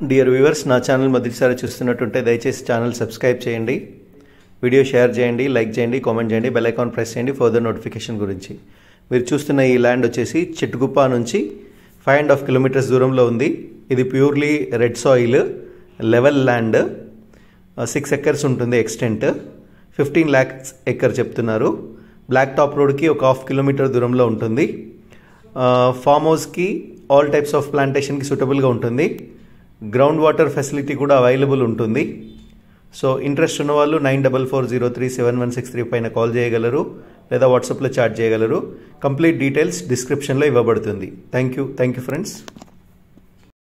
dear viewers నా channel మొదటిసారి చూస్తున్నట్టుంటే దయచేసి ఛానల్ సబ్స్క్రైబ్ చేయండి వీడియో షేర్ చేయండి లైక్ చేయండి కామెంట్ చేయండి బెల్ ఐకాన్ ప్రెస్ చేయండి ఫర్దర్ నోటిఫికేషన్ గురించి మీరు చూస్తున్న ఈ ల్యాండ్ వచ్చేసి చిట్టుగుప్ప నుంచి ఫైవ్ అండ్ హాఫ్ కిలోమీటర్స్ దూరంలో ఉంది ఇది purely red soil level land six acres ఉంటుంది ఎక్స్టెంట్ ఫిఫ్టీన్ ల్యాక్స్ ఎకర్ చెప్తున్నారు బ్లాక్ టాప్ రోడ్కి ఒక హాఫ్ కిలోమీటర్ దూరంలో ఉంటుంది ఫామ్ హౌస్కి ఆల్ టైప్స్ ఆఫ్ ప్లాంటేషన్కి సూటబుల్గా ఉంటుంది గ్రౌండ్ వాటర్ ఫెసిలిటీ కూడా అవైలబుల్ ఉంటుంది సో ఇంట్రెస్ట్ ఉన్న వాళ్ళు nine double four zero three seven one six three పైన కాల్ చేయగలరు లేదా వాట్సాప్లో చాట్ చేయగలరు కంప్లీట్ డీటెయిల్స్ డిస్క్రిప్షన్లో ఇవ్వబడుతుంది thank you thank you friends